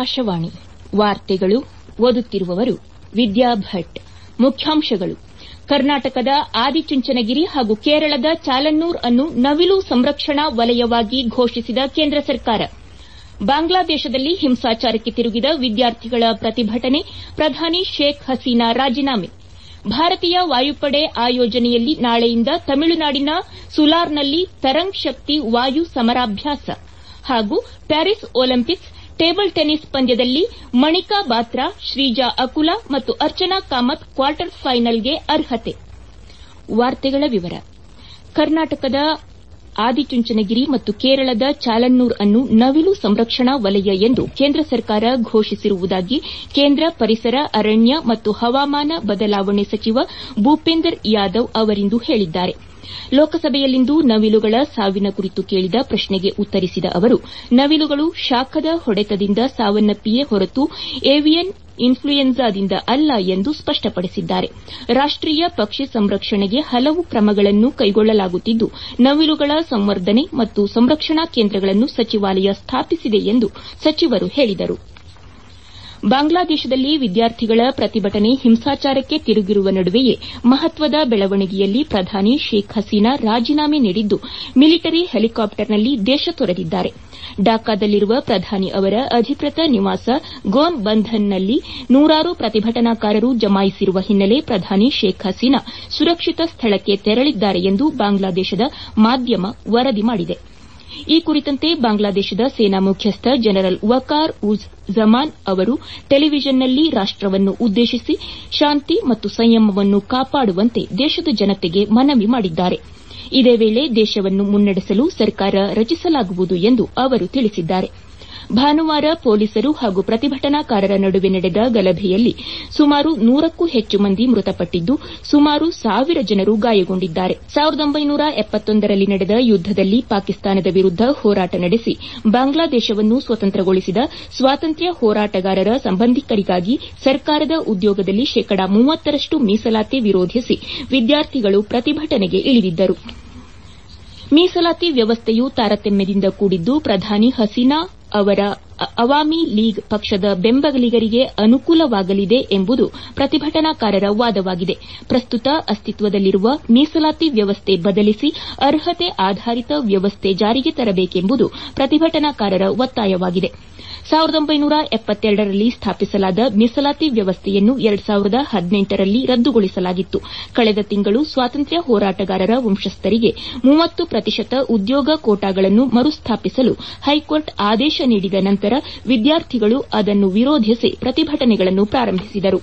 ಆಕಾಶವಾಣಿ ವಾರ್ತೆಗಳು ಓದುತ್ತಿರುವವರು ವಿದ್ಯಾ ಭಟ್ ಮುಖ್ಯಾಂಶಗಳು ಕರ್ನಾಟಕದ ಆದಿಚುಂಚನಗಿರಿ ಹಾಗೂ ಕೇರಳದ ಚಾಲನ್ನೂರ್ ಅನ್ನು ನವಿಲು ಸಂರಕ್ಷಣಾ ವಲಯವಾಗಿ ಘೋಷಿಸಿದ ಕೇಂದ್ರ ಸರ್ಕಾರ ಬಾಂಗ್ಲಾದೇಶದಲ್ಲಿ ಹಿಂಸಾಚಾರಕ್ಕೆ ತಿರುಗಿದ ವಿದ್ಯಾರ್ಥಿಗಳ ಪ್ರತಿಭಟನೆ ಪ್ರಧಾನಿ ಶೇಖ್ ಹಸೀನಾ ರಾಜೀನಾಮೆ ಭಾರತೀಯ ವಾಯುಪಡೆ ಆಯೋಜನೆಯಲ್ಲಿ ನಾಳೆಯಿಂದ ತಮಿಳುನಾಡಿನ ಸುಲಾರ್ನಲ್ಲಿ ತರಂಗ್ ಶಕ್ತಿ ವಾಯು ಸಮರಾಭ್ಯಾಸ ಹಾಗೂ ಪ್ಯಾರಿಸ್ ಒಲಿಂಪಿಕ್ಸ್ ಟೇಬಲ್ ಟೆನ್ನಿಸ್ ಪಂದ್ಯದಲ್ಲಿ ಮಣಿಕಾ ಬಾತ್ರಾ ಶ್ರೀಜಾ ಅಕುಲಾ ಮತ್ತು ಅರ್ಚನಾ ಕಾಮತ್ ಕ್ವಾರ್ಟರ್ ಫೈನಲ್ಗೆ ಅರ್ಹತೆ ಕರ್ನಾಟಕದ ಆದಿಚುಂಚನಗಿರಿ ಮತ್ತು ಕೇರಳದ ಚಾಲನ್ನೂರ್ ಅನ್ನು ನವಿಲು ಸಂರಕ್ಷಣಾ ವಲಯ ಎಂದು ಕೇಂದ್ರ ಸರ್ಕಾರ ಘೋಷಿಸಿರುವುದಾಗಿ ಕೇಂದ್ರ ಪರಿಸರ ಅರಣ್ಯ ಮತ್ತು ಹವಾಮಾನ ಬದಲಾವಣೆ ಸಚಿವ ಭೂಪೇಂದರ್ ಯಾದವ್ ಅವರಿಂದು ಹೇಳಿದ್ದಾರೆ ಲೋಕಸಭೆಯಲ್ಲಿಂದು ನವಿಲುಗಳ ಸಾವಿನ ಕುರಿತು ಕೇಳಿದ ಪ್ರಶ್ನೆಗೆ ಉತ್ತರಿಸಿದ ಅವರು ನವಿಲುಗಳು ಶಾಖದ ಹೊಡೆತದಿಂದ ಸಾವನ್ನಪ್ಪಿಯೇ ಹೊರತು ಏವಿಯನ್ ಇನ್ಫ್ಲೂಯೆಂಜಾದಿಂದ ಅಲ್ಲ ಎಂದು ಸ್ಪಷ್ಟಪಡಿಸಿದ್ದಾರೆ ರಾಷ್ಟೀಯ ಪಕ್ಷಿ ಸಂರಕ್ಷಣೆಗೆ ಹಲವು ಕ್ರಮಗಳನ್ನು ಕೈಗೊಳ್ಳಲಾಗುತ್ತಿದ್ದು ನವಿಲುಗಳ ಸಂವರ್ಧನೆ ಮತ್ತು ಸಂರಕ್ಷಣಾ ಕೇಂದ್ರಗಳನ್ನು ಸಚಿವಾಲಯ ಸ್ಥಾಪಿಸಿದೆ ಎಂದು ಸಚಿವರು ಹೇಳಿದರು ಬಾಂಗ್ಲಾದೇಶದಲ್ಲಿ ವಿದ್ಯಾರ್ಥಿಗಳ ಪ್ರತಿಭಟನೆ ಹಿಂಸಾಚಾರಕ್ಕೆ ತಿರುಗಿರುವ ನಡುವೆಯೇ ಮಹತ್ವದ ಬೆಳವಣಿಗೆಯಲ್ಲಿ ಪ್ರಧಾನಿ ಶೇಖ್ ಹಸೀನಾ ರಾಜೀನಾಮೆ ನೀಡಿದ್ದು ಮಿಲಿಟರಿ ಹೆಲಿಕಾಪ್ಟರ್ನಲ್ಲಿ ದೇಶ ತೊರೆದಿದ್ದಾರೆ ಢಾಕಾದಲ್ಲಿರುವ ಪ್ರಧಾನಿ ಅವರ ಅಧಿಕೃತ ನಿವಾಸ ಗೋನ್ ಬಂಧನ್ನಲ್ಲಿ ನೂರಾರು ಪ್ರತಿಭಟನಾಕಾರರು ಜಮಾಯಿಸಿರುವ ಹಿನ್ನೆಲೆ ಪ್ರಧಾನಿ ಶೇಖ್ ಹಸೀನಾ ಸುರಕ್ಷಿತ ಸ್ಥಳಕ್ಕೆ ತೆರಳಿದ್ದಾರೆ ಎಂದು ಬಾಂಗ್ಲಾದೇಶದ ಮಾಧ್ಯಮ ವರದಿ ಮಾಡಿದೆ ಈ ಕುರಿತಂತೆ ಬಾಂಗ್ಲಾದೇಶದ ಸೇನಾ ಮುಖ್ಯಸ್ಥ ಜನರಲ್ ವಕಾರ್ ಉಜ್ ಜಮಾನ್ ಅವರು ಟೆಲಿವಿಷನ್ನಲ್ಲಿ ರಾಷ್ಟವನ್ನು ಉದ್ದೇಶಿಸಿ ಶಾಂತಿ ಮತ್ತು ಸಂಯಮವನ್ನು ಕಾಪಾಡುವಂತೆ ದೇಶದ ಜನತೆಗೆ ಮನವಿ ಮಾಡಿದ್ದಾರೆ ಇದೇ ವೇಳೆ ದೇಶವನ್ನು ಮುನ್ನಡೆಸಲು ಸರ್ಕಾರ ರಚಿಸಲಾಗುವುದು ಎಂದು ಅವರು ತಿಳಿಸಿದ್ದಾರೆ ಭಾನುವಾರ ಪೊಲೀಸರು ಹಾಗೂ ಪ್ರತಿಭಟನಾಕಾರರ ನಡುವೆ ನಡೆದ ಗಲಭೆಯಲ್ಲಿ ಸುಮಾರು ನೂರಕ್ಕೂ ಹೆಚ್ಚು ಮಂದಿ ಮೃತಪಟ್ಟಿದ್ದು ಸುಮಾರು ಸಾವಿರ ಜನರು ಗಾಯಗೊಂಡಿದ್ದಾರೆ ರಲ್ಲಿ ನಡೆದ ಯುದ್ದದಲ್ಲಿ ಪಾಕಿಸ್ತಾನದ ವಿರುದ್ದ ಹೋರಾಟ ನಡೆಸಿ ಬಾಂಗ್ಲಾದೇಶವನ್ನು ಸ್ವತಂತ್ರಗೊಳಿಸಿದ ಸ್ವಾತಂತ್ರ್ಯ ಹೋರಾಟಗಾರರ ಸಂಬಂಧಿಕರಿಗಾಗಿ ಸರ್ಕಾರದ ಉದ್ಯೋಗದಲ್ಲಿ ಶೇಕಡಾ ಮೂವತ್ತರಷ್ಟು ಮೀಸಲಾತಿ ವಿರೋಧಿಸಿ ವಿದ್ಯಾರ್ಥಿಗಳು ಪ್ರತಿಭಟನೆಗೆ ಇಳಿದಿದ್ದರು ಮೀಸಲಾತಿ ವ್ಯವಸ್ಥೆಯು ತಾರತಮ್ಯದಿಂದ ಕೂಡಿದ್ದು ಪ್ರಧಾನಿ ಹಸೀನಾ ಅವರ ಅವಾಮಿ ಲೀಗ್ ಪಕ್ಷದ ಬೆಂಬಲಿಗರಿಗೆ ಅನುಕೂಲವಾಗಲಿದೆ ಎಂಬುದು ಪ್ರತಿಭಟನಾಕಾರರ ವಾದವಾಗಿದೆ ಪ್ರಸ್ತುತ ಅಸ್ತಿತ್ವದಲ್ಲಿರುವ ಮೀಸಲಾತಿ ವ್ಯವಸ್ಥೆ ಬದಲಿಸಿ ಅರ್ಹತೆ ಆಧಾರಿತ ವ್ಯವಸ್ಥೆ ಜಾರಿಗೆ ತರಬೇಕೆಂಬುದು ಪ್ರತಿಭಟನಾಕಾರರ ಒತ್ತಾಯವಾಗಿದೆ ರಲ್ಲಿ ಸ್ಥಾಪಿಸಲಾದ ಮೀಸಲಾತಿ ವ್ಯವಸ್ಥೆಯನ್ನು ರಲ್ಲಿ ರದ್ದುಗೊಳಿಸಲಾಗಿತ್ತು ಕಳೆದ ತಿಂಗಳು ಸ್ವಾತಂತ್ರ್ಯ ಹೋರಾಟಗಾರರ ವಂಶಸ್ಥರಿಗೆ ಮೂವತ್ತು ಪ್ರತಿಶತ ಉದ್ಯೋಗ ಕೋಟಾಗಳನ್ನು ಮರುಸ್ಥಾಪಿಸಲು ಹೈಕೋರ್ಟ್ ಆದೇಶ ನೀಡಿದ ನಂತರ ವಿದ್ಯಾರ್ಥಿಗಳು ಅದನ್ನು ವಿರೋಧಿಸಿ ಪ್ರತಿಭಟನೆಗಳನ್ನು ಪ್ರಾರಂಭಿಸಿದರು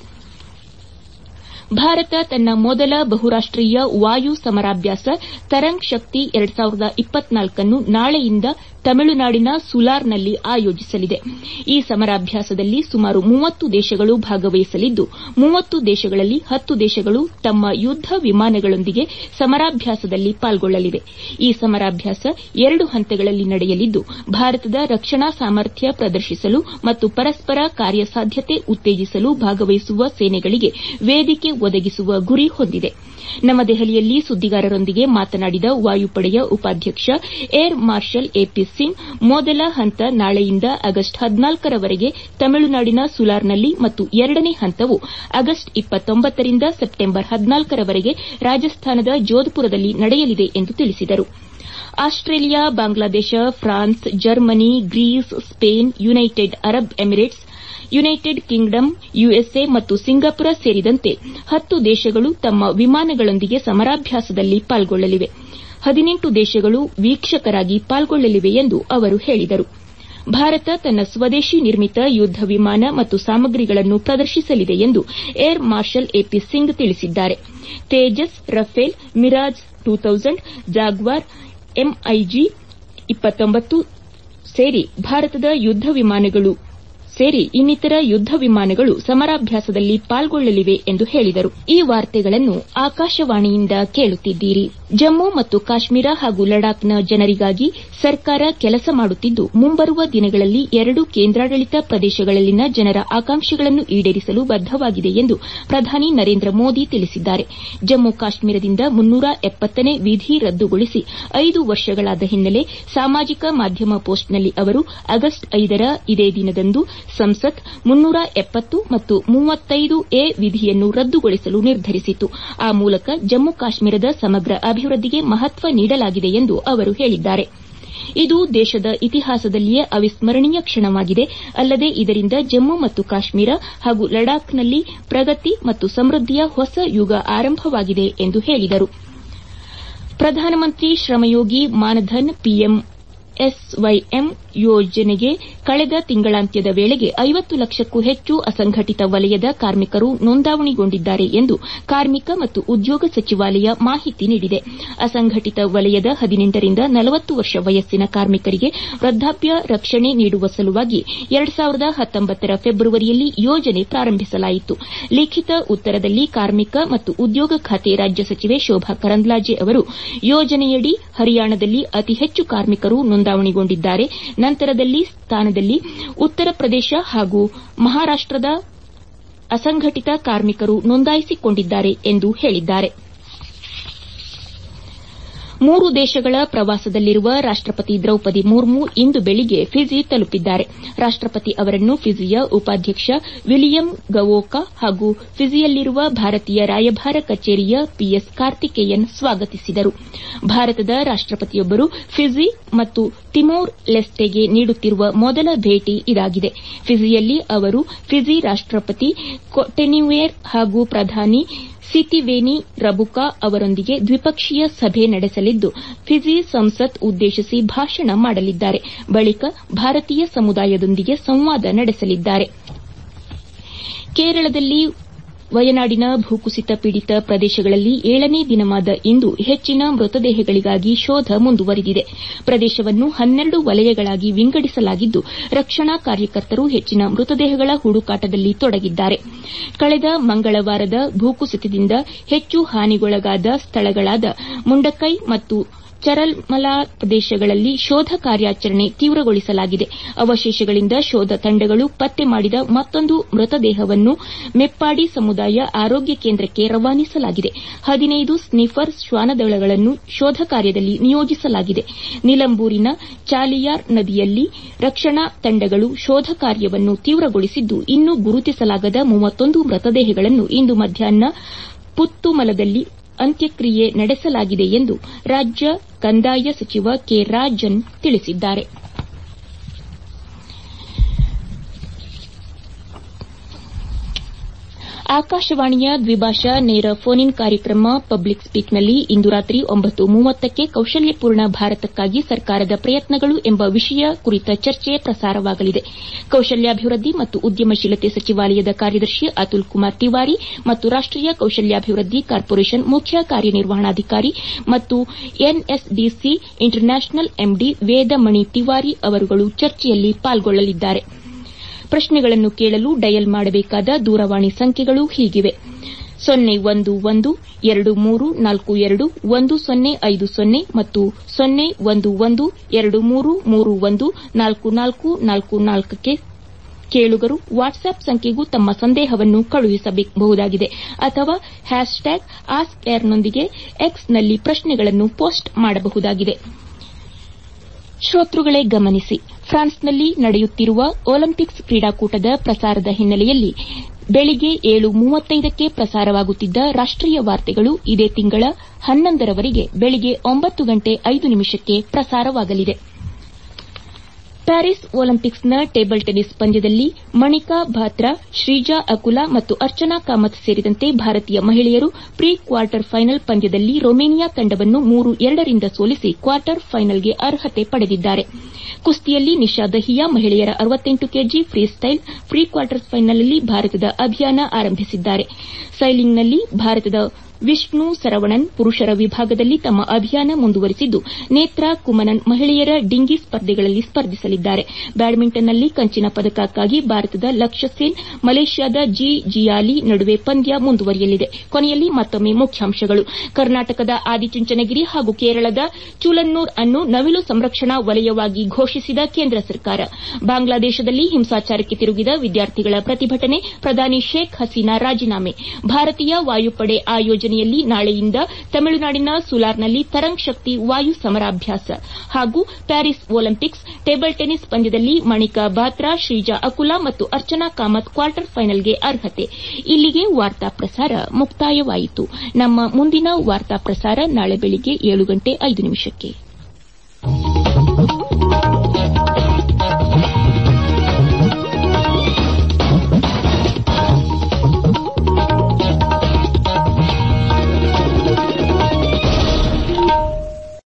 ಭಾರತ ತನ್ನ ಮೊದಲ ಬಹುರಾಷ್ಟೀಯ ವಾಯು ಸಮರಾಭ್ಯಾಸ ತರಂಗ್ ಶಕ್ತಿ ನ್ನು ನಾಳೆಯಿಂದ ತಮಿಳುನಾಡಿನ ಸುಲಾರ್ನಲ್ಲಿ ಆಯೋಜಿಸಲಿದೆ ಈ ಸಮರಾಭ್ಯಾಸದಲ್ಲಿ ಸುಮಾರು ಮೂವತ್ತು ದೇಶಗಳು ಭಾಗವಹಿಸಲಿದ್ದು ಮೂವತ್ತು ದೇಶಗಳಲ್ಲಿ ಹತ್ತು ದೇಶಗಳು ತಮ್ಮ ಯುದ್ದ ವಿಮಾನಗಳೊಂದಿಗೆ ಸಮರಾಭ್ಯಾಸದಲ್ಲಿ ಪಾಲ್ಗೊಳ್ಳಲಿವೆ ಈ ಸಮರಾಭ್ಯಾಸ ಎರಡು ಹಂತಗಳಲ್ಲಿ ನಡೆಯಲಿದ್ದು ಭಾರತದ ರಕ್ಷಣಾ ಸಾಮರ್ಥ್ಯ ಪ್ರದರ್ಶಿಸಲು ಮತ್ತು ಪರಸ್ಪರ ಕಾರ್ಯಸಾಧ್ಯತೆ ಉತ್ತೇಜಿಸಲು ಭಾಗವಹಿಸುವ ಸೇನೆಗಳಿಗೆ ವೇದಿಕೆ ಒದಗಿಸುವ ಗುರಿ ಹೊಂದಿದೆ ನವದೆಹಲಿಯಲ್ಲಿ ಸುದ್ದಿಗಾರರೊಂದಿಗೆ ಮಾತನಾಡಿದ ವಾಯುಪಡೆಯ ಉಪಾಧ್ಯಕ್ಷ ಏರ್ ಮಾರ್ಷಲ್ ಎಪಿ ಸಿಂಗ್ ಮೊದಲ ಹಂತ ನಾಳೆಯಿಂದ ಆಗಸ್ಟ್ ಹದಿನಾಲ್ಕರವರೆಗೆ ತಮಿಳುನಾಡಿನ ಸುಲಾರ್ನಲ್ಲಿ ಮತ್ತು ಎರಡನೇ ಹಂತವು ಆಗಸ್ಟ್ ರಿಂದ ಸೆಪ್ಟೆಂಬರ್ ಹದಿನಾಲ್ಕರವರೆಗೆ ರಾಜಸ್ಥಾನದ ಜೋಧ್ಪುರದಲ್ಲಿ ನಡೆಯಲಿದೆ ಎಂದು ತಿಳಿಸಿದರು Australia Bangladesh France Germany Greece Spain United Arab Emirates United Kingdom USA ಮತ್ತು ಸಿಂಗಾಪುರ ಸೇರಿದಂತೆ ಹತ್ತು ದೇಶಗಳು ತಮ್ಮ ವಿಮಾನಗಳೊಂದಿಗೆ ಸಮರಾಭ್ಯಾಸದಲ್ಲಿ ಪಾಲ್ಗೊಳ್ಳಲಿವೆ ಹದಿನೆಂಟು ದೇಶಗಳು ವೀಕ್ಷಕರಾಗಿ ಪಾಲ್ಗೊಳ್ಳಲಿವೆ ಎಂದು ಅವರು ಹೇಳಿದರು ಭಾರತ ತನ್ನ ಸ್ವದೇಶಿ ನಿರ್ಮಿತ ಯುದ್ದ ವಿಮಾನ ಮತ್ತು ಸಾಮಗ್ರಿಗಳನ್ನು ಪ್ರದರ್ಶಿಸಲಿದೆ ಎಂದು ಏರ್ ಮಾರ್ಷಲ್ ಎಪಿ ಸಿಂಗ್ ತಿಳಿಸಿದ್ದಾರೆ Tejas Rafale Mirage Jaguar MiG ಸೇರಿ ಭಾರತದ ಯುದ್ದ ವಿಮಾನಗಳು ಸೇರಿ ಇನ್ನಿತರ ಯುದ್ದ ವಿಮಾನಗಳು ಸಮರಾಭ್ಯಾಸದಲ್ಲಿ ಪಾಲ್ಗೊಳ್ಳಲಿವೆ ಎಂದು ಹೇಳಿದರು ಈ ವಾರ್ತೆಗಳನ್ನು ಆಕಾಶವಾಣಿಯಿಂದ ಕೇಳುತ್ತಿದ್ದೀರಿ ಜಮ್ಮು ಮತ್ತು ಕಾಶ್ಮೀರ ಹಾಗೂ ಲಡಾಖ್ನ ಜನರಿಗಾಗಿ ಸರ್ಕಾರ ಕೆಲಸ ಮಾಡುತ್ತಿದ್ದು ಮುಂಬರುವ ದಿನಗಳಲ್ಲಿ ಎರಡು ಕೇಂದ್ರಾಡಳಿತ ಪ್ರದೇಶಗಳಲ್ಲಿನ ಜನರ ಆಕಾಂಕ್ಷೆಗಳನ್ನು ಈಡೇರಿಸಲು ಬದ್ದವಾಗಿದೆ ಎಂದು ಪ್ರಧಾನಿ ನರೇಂದ್ರ ಮೋದಿ ತಿಳಿಸಿದ್ದಾರೆ ಜಮ್ಮು ಕಾಶ್ಮೀರದಿಂದ ಮುನ್ನೂರ ಎಪ್ಪತ್ತನೇ ವಿಧಿ ರದ್ದುಗೊಳಿಸಿ ಐದು ವರ್ಷಗಳಾದ ಹಿನ್ನೆಲೆ ಸಾಮಾಜಿಕ ಮಾಧ್ಯಮ ಪೋಸ್ಟ್ನಲ್ಲಿ ಅವರು ಆಗಸ್ಟ್ ಐದರ ಇದೇ ದಿನದಂದು ಸಂಸತ್ ಮುನ್ನೂರ ಎಪ್ಪತ್ತು ಮತ್ತು ಮೂವತ್ತೈದು ಎ ವಿಧಿಯನ್ನು ರದ್ದುಗೊಳಿಸಲು ನಿರ್ಧರಿಸಿತು ಆ ಮೂಲಕ ಜಮ್ಮು ಕಾಶ್ಮೀರದ ಸಮಗ್ರ ಅಭಿವೃದ್ದಿಗೆ ಮಹತ್ವ ನೀಡಲಾಗಿದೆ ಎಂದು ಅವರು ಹೇಳಿದ್ದಾರೆ ಇದು ದೇಶದ ಇತಿಹಾಸದಲ್ಲಿಯೇ ಅವಿಸ್ಮರಣೀಯ ಕ್ಷಣವಾಗಿದೆ ಅಲ್ಲದೆ ಇದರಿಂದ ಜಮ್ಮು ಮತ್ತು ಕಾಶ್ಮೀರ ಹಾಗೂ ಲಡಾಖ್ನಲ್ಲಿ ಪ್ರಗತಿ ಮತ್ತು ಸಮೃದ್ದಿಯ ಹೊಸ ಯುಗ ಆರಂಭವಾಗಿದೆ ಎಂದು ಹೇಳಿದರು ಪ್ರಧಾನಮಂತ್ರಿ ಶ್ರಮಯೋಗಿ ಮಾನಧನ್ ಪಿಎಂಎಸ್ವೈಎಂ ಯೋಜನೆಗೆ ಕಳೆದ ತಿಂಗಳಾಂತ್ಯದ ವೇಳೆಗೆ ಐವತ್ತು ಲಕ್ಷಕ್ಕೂ ಹೆಚ್ಚು ಅಸಂಘಟಿತ ವಲಯದ ಕಾರ್ಮಿಕರು ನೋಂದಾವಣಿಗೊಂಡಿದ್ದಾರೆ ಎಂದು ಕಾರ್ಮಿಕ ಮತ್ತು ಉದ್ಯೋಗ ಸಚಿವಾಲಯ ಮಾಹಿತಿ ನೀಡಿದೆ ಅಸಂಘಟಿತ ವಲಯದ ಹದಿನೆಂಟರಿಂದ ನಲವತ್ತು ವರ್ಷ ವಯಸ್ಸಿನ ಕಾರ್ಮಿಕರಿಗೆ ವೃದ್ದಾಪ್ಯ ರಕ್ಷಣೆ ನೀಡುವ ಸಲುವಾಗಿ ರ ಫೆಬ್ರವರಿಯಲ್ಲಿ ಯೋಜನೆ ಪ್ರಾರಂಭಿಸಲಾಯಿತು ಲಿಖಿತ ಉತ್ತರದಲ್ಲಿ ಕಾರ್ಮಿಕ ಮತ್ತು ಉದ್ಯೋಗ ಖಾತೆ ರಾಜ್ಯ ಸಚಿವೆ ಶೋಭಾ ಕರಂದ್ಲಾಜೆ ಅವರು ಯೋಜನೆಯಡಿ ಹರಿಯಾಣದಲ್ಲಿ ಅತಿ ಹೆಚ್ಚು ಕಾರ್ಮಿಕರು ನೋಂದಾವಣಿಗೊಂಡಿದ್ದಾರೆ ನಂತರದಲ್ಲಿ ಸ್ಥಾನದಲ್ಲಿ ಉತ್ತರ ಪ್ರದೇಶ ಹಾಗೂ ಮಹಾರಾಷ್ಟದ ಅಸಂಘಟಿತ ಕಾರ್ಮಿಕರು ನೋಂದಾಯಿಸಿಕೊಂಡಿದ್ದಾರೆ ಎಂದು ಹೇಳಿದ್ದಾರೆ ಮೂರು ದೇಶಗಳ ಪ್ರವಾಸದಲ್ಲಿರುವ ರಾಷ್ಟಪತಿ ದ್ರೌಪದಿ ಮುರ್ಮು ಇಂದು ಬೆಳಿಗ್ಗೆ ಫಿಜಿ ತಲುಪಿದ್ದಾರೆ ರಾಷ್ಟಪತಿ ಅವರನ್ನು ಫಿಜಿಯ ಉಪಾಧ್ಯಕ್ಷ ವಿಲಿಯಂ ಗವೋಕಾ ಹಾಗೂ ಫಿಜಿಯಲ್ಲಿರುವ ಭಾರತೀಯ ರಾಯಭಾರ ಕಚೇರಿಯ ಪಿಎಸ್ ಕಾರ್ತಿಕೇಯನ್ ಸ್ವಾಗತಿಸಿದರು ಭಾರತದ ರಾಷ್ಟಪತಿಯೊಬ್ಬರು ಫಿಜಿ ಮತ್ತು ತಿಮೋರ್ ಲೆಸ್ಟೆಗೆ ನೀಡುತ್ತಿರುವ ಮೊದಲ ಭೇಟಿ ಇದಾಗಿದೆ ಫಿಜಿಯಲ್ಲಿ ಅವರು ಫಿಜಿ ರಾಷ್ಟಪತಿ ಕೊಟೆನ್ಯುಯೇರ್ ಹಾಗೂ ಪ್ರಧಾನಿ ಸಿತಿವೇನಿ ರಬುಕಾ ಅವರೊಂದಿಗೆ ದ್ವಿಪಕ್ಷೀಯ ಸಭೆ ನಡೆಸಲಿದ್ದು ಫಿಜಿ ಸಂಸತ್ ಉದ್ದೇಶಿಸಿ ಭಾಷಣ ಮಾಡಲಿದ್ದಾರೆ ಬಳಿಕ ಭಾರತೀಯ ಸಮುದಾಯದೊಂದಿಗೆ ಸಂವಾದ ನಡೆಸಲಿದ್ದಾರೆ ಕೇರಳದಲ್ಲಿ ವಯನಾಡಿನ ಭೂಕುಸಿತ ಪೀಡಿತ ಪ್ರದೇಶಗಳಲ್ಲಿ ಏಳನೇ ದಿನವಾದ ಇಂದು ಹೆಚ್ಚಿನ ಮೃತದೇಹಗಳಿಗಾಗಿ ಶೋಧ ಮುಂದುವರಿದಿದೆ ಪ್ರದೇಶವನ್ನು ಹನ್ನೆರಡು ವಲಯಗಳಾಗಿ ವಿಂಗಡಿಸಲಾಗಿದ್ದು ರಕ್ಷಣಾ ಕಾರ್ಯಕರ್ತರು ಹೆಚ್ಚಿನ ಮೃತದೇಹಗಳ ಹುಡುಕಾಟದಲ್ಲಿ ತೊಡಗಿದ್ದಾರೆ ಕಳೆದ ಮಂಗಳವಾರದ ಭೂಕುಸಿತದಿಂದ ಹೆಚ್ಚು ಹಾನಿಗೊಳಗಾದ ಸ್ಥಳಗಳಾದ ಮುಂಡಕೈ ಮತ್ತು ಚರಲ್ಮಲಾ ಪ್ರದೇಶಗಳಲ್ಲಿ ಶೋಧ ಕಾರ್ಯಾಚರಣೆ ತೀವ್ರಗೊಳಿಸಲಾಗಿದೆ ಅವಶೇಷಗಳಿಂದ ಶೋಧ ತಂಡಗಳು ಪತ್ತೆ ಮಾಡಿದ ಮತ್ತೊಂದು ಮೃತದೇಹವನ್ನು ಮೆಪ್ಪಾಡಿ ಸಮುದಾಯ ಆರೋಗ್ಯ ಕೇಂದ್ರಕ್ಕೆ ರವಾನಿಸಲಾಗಿದೆ ಹದಿನೈದು ಸ್ನಿಫರ್ ಶ್ವಾನದಳಗಳನ್ನು ಶೋಧ ಕಾರ್ಯದಲ್ಲಿ ನಿಯೋಜಿಸಲಾಗಿದೆ ನಿಲಂಬೂರಿನ ಚಾಲಿಯಾರ್ ನದಿಯಲ್ಲಿ ರಕ್ಷಣಾ ತಂಡಗಳು ಶೋಧ ಕಾರ್ಯವನ್ನು ತೀವ್ರಗೊಳಿಸಿದ್ದು ಇನ್ನೂ ಗುರುತಿಸಲಾಗದ ಮೂವತ್ತೊಂದು ಮೃತದೇಹಗಳನ್ನು ಇಂದು ಮಧ್ಯಾಹ್ನ ಪುತ್ತುಮಲದಲ್ಲಿ ಅಂತ್ಯಕ್ರಿಯೆ ನಡೆಸಲಾಗಿದೆ ಎಂದು ರಾಜ್ಯ ಕಂದಾಯ ಸಚಿವ ಕೆ ರಾಜನ್ ತಿಳಿಸಿದ್ದಾರೆ ಆಕಾಶವಾಣಿಯ ದ್ವಿಭಾಷಾ ನೇರ ಫೋನ್ ಇನ್ ಕಾರ್ಯಕ್ರಮ ಪಬ್ಲಿಕ್ ಸ್ಪೀಕ್ನಲ್ಲಿ ಇಂದು ರಾತ್ರಿ ಒಂಬತ್ತು ಮೂವತ್ತಕ್ಕೆ ಕೌಶಲ್ಯಪೂರ್ಣ ಭಾರತಕ್ಕಾಗಿ ಸರ್ಕಾರದ ಪ್ರಯತ್ನಗಳು ಎಂಬ ವಿಷಯ ಕುರಿತ ಚರ್ಚೆ ಪ್ರಸಾರವಾಗಲಿದೆ ಕೌಶಲ್ಯಾಭಿವೃದ್ಧಿ ಮತ್ತು ಉದ್ಯಮಶೀಲತೆ ಸಚಿವಾಲಯದ ಕಾರ್ಯದರ್ಶಿ ಅತುಲ್ ಕುಮಾರ್ ತಿವಾರಿ ಮತ್ತು ರಾಷ್ಟೀಯ ಕೌಶಲ್ಯಾಭಿವೃದ್ಧಿ ಕಾರ್ಪೊರೇಷನ್ ಮುಖ್ಯ ಕಾರ್ಯನಿರ್ವಹಣಾಧಿಕಾರಿ ಮತ್ತು NSDC international MD Vedamani Tiwari ಅವರುಗಳು ಚರ್ಚೆಯಲ್ಲಿ ಪಾಲ್ಗೊಳ್ಳಲಿದ್ದಾರೆ ಪ್ರಶ್ನೆಗಳನ್ನು ಕೇಳಲು ಡಯಲ್ ಮಾಡಬೇಕಾದ ದೂರವಾಣಿ ಸಂಖ್ಯೆಗಳು ಹೀಗಿವೆ ಸೊನ್ನೆ ಒಂದು ಒಂದು ಎರಡು ಮೂರು ನಾಲ್ಕು ಎರಡು ಒಂದು ಸೊನ್ನೆ ಐದು ಸೊನ್ನೆ ಮತ್ತು ಸೊನ್ನೆ ಒಂದು ಒಂದು ಎರಡು ಮೂರು ಮೂರು ಒಂದು ನಾಲ್ಕು ನಾಲ್ಕು ನಾಲ್ಕು ನಾಲ್ಕಕ್ಕೆ ಕೇಳುಗರು ವಾಟ್ಸ್ಆಪ್ ಸಂಖ್ಯೆಗೂ ತಮ್ಮ ಸಂದೇಹವನ್ನು ಕಳುಹಿಸಬಹುದಾಗಿದೆ ಅಥವಾ ಹ್ಯಾಶ್ಟ್ಯಾಗ್ ಆಸ್ಕ್ ಏರ್ನೊಂದಿಗೆ ಎಕ್ಸ್ನಲ್ಲಿ ಪ್ರಶ್ನೆಗಳನ್ನು ಪೋಸ್ಟ್ ಮಾಡಬಹುದಾಗಿದೆ ಶ್ರೋತೃಗಳೇ ಗಮನಿಸಿ ಫ್ರಾನ್ಸ್ನಲ್ಲಿ ನಡೆಯುತ್ತಿರುವ ಒಲಿಂಪಿಕ್ಸ್ ಕ್ರೀಡಾಕೂಟದ ಪ್ರಸಾರದ ಹಿನ್ನೆಲೆಯಲ್ಲಿ ಬೆಳಿಗ್ಗೆ ಏಳು ಮೂವತ್ತೈದಕ್ಕೆ ಪ್ರಸಾರವಾಗುತ್ತಿದ್ದ ರಾಷ್ಟೀಯ ವಾರ್ತೆಗಳು ಇದೇ ತಿಂಗಳ ಹನ್ನೊಂದರವರೆಗೆ ಬೆಳಿಗ್ಗೆ ಒಂಬತ್ತು ಗಂಟೆ ಐದು ನಿಮಿಷಕ್ಕೆ ಪ್ರಸಾರವಾಗಲಿದೆ ಪ್ಯಾರಿಸ್ ಒಲಿಂಪಿಕ್ಸ್ನ ಟೇಬಲ್ ಟೆನಿಸ್ ಪಂದ್ಯದಲ್ಲಿ ಮಣಿಕಾ ಬಾತ್ರಾ ಶ್ರೀಜಾ ಅಕುಲಾ ಮತ್ತು ಅರ್ಚನಾ ಕಾಮತ್ ಸೇರಿದಂತೆ ಭಾರತೀಯ ಮಹಿಳೆಯರು ಪ್ರೀ ಕ್ವಾರ್ಟರ್ ಫೈನಲ್ ಪಂದ್ಯದಲ್ಲಿ ರೊಮೇನಿಯಾ ತಂಡವನ್ನು ಮೂರು ಎರಡರಿಂದ ಸೋಲಿಸಿ ಕ್ವಾರ್ಟರ್ ಫೈನಲ್ಗೆ ಅರ್ಹತೆ ಪಡೆದಿದ್ದಾರೆ ಕುಸ್ತಿಯಲ್ಲಿ ನಿಶಾ ದಹಿಯಾ ಮಹಿಳೆಯರ ಅರವತ್ತೆಂಟು KG free style pre quarter ಫೈನಲ್ನಲ್ಲಿ ಭಾರತದ ಅಭಿಯಾನ ಆರಂಭಿಸಿದ್ದಾರೆ ಸೈಲಿಂಗ್ನಲ್ಲಿ ಭಾರತದ ವಿಷ್ಣು ಸರವಣನ್ ಪುರುಷರ ವಿಭಾಗದಲ್ಲಿ ತಮ್ಮ ಅಭಿಯಾನ ಮುಂದುವರಿಸಿದ್ದು ನೇತ್ರಾ ಕುಮನನ್ ಮಹಿಳೆಯರ ಡಿಂಗಿ ಸ್ಪರ್ಧೆಗಳಲ್ಲಿ ಸ್ಪರ್ಧಿಸಲಿದ್ದಾರೆ ಬ್ಯಾಡ್ಮಿಂಟನ್ನಲ್ಲಿ ಕಂಚಿನ ಪದಕಕ್ಕಾಗಿ ಭಾರತದ ಲಕ್ಷ್ಯ ಸೇನ್ ಮಲೇಷ್ಯಾದ ಜಿ ಜಿಯಾಲಿ ನಡುವೆ ಪಂದ್ಯ ಮುಂದುವರಿಯಲಿದೆ ಕೊನೆಯಲ್ಲಿ ಮತ್ತೊಮ್ಮೆ ಮುಖ್ಯಾಂಶಗಳು ಕರ್ನಾಟಕದ ಆದಿಚುಂಚನಗಿರಿ ಹಾಗೂ ಕೇರಳದ ಚೂಲನ್ನೂರ್ ಅನ್ನು ನವಿಲು ಸಂರಕ್ಷಣಾ ವಲಯವಾಗಿ ಘೋಷಿಸಿದ ಕೇಂದ್ರ ಸರ್ಕಾರ ಬಾಂಗ್ಲಾದೇಶದಲ್ಲಿ ಹಿಂಸಾಚಾರಕ್ಕೆ ತಿರುಗಿದ ವಿದ್ಯಾರ್ಥಿಗಳ ಪ್ರತಿಭಟನೆ ಪ್ರಧಾನಿ ಶೇಖ್ ಹಸೀನಾ ರಾಜೀನಾಮೆ ಭಾರತೀಯ ವಾಯುಪಡೆ ಆ ಯೋಜನೆಯ ಯೋಜನೆಯಲ್ಲಿ ನಾಳೆಯಿಂದ ತಮಿಳುನಾಡಿನ ಸುಲಾರ್ನಲ್ಲಿ ತರಂಗ್ ಶಕ್ತಿ ವಾಯು ಸಮರಾಭ್ಯಾಸ ಹಾಗೂ ಪ್ಯಾರಿಸ್ ಒಲಿಂಪಿಕ್ಸ್ ಟೇಬಲ್ ಟೆನಿಸ್ ಪಂದ್ಯದಲ್ಲಿ ಮಣಿಕಾ ಬಾತ್ರಾ ಶ್ರೀಜಾ ಅಕುಲಾ ಮತ್ತು ಅರ್ಚನಾ ಕಾಮತ್ ಕ್ವಾರ್ಟರ್ ಫೈನಲ್ಗೆ ಅರ್ಹತೆ ಇಲ್ಲಿಗೆ ವಾರ್ತಾ ಪ್ರಸಾರ ಮುಕ್ತಾಯವಾಯಿತು ನಮ್ಮ ಮುಂದಿನ ವಾರ್ತಾ ಪ್ರಸಾರ ನಾಳೆ ಬೆಳಿಗ್ಗೆ ಏಳು ಗಂಟೆ ಐದು ನಿಮಿಷಕ್ಕೆ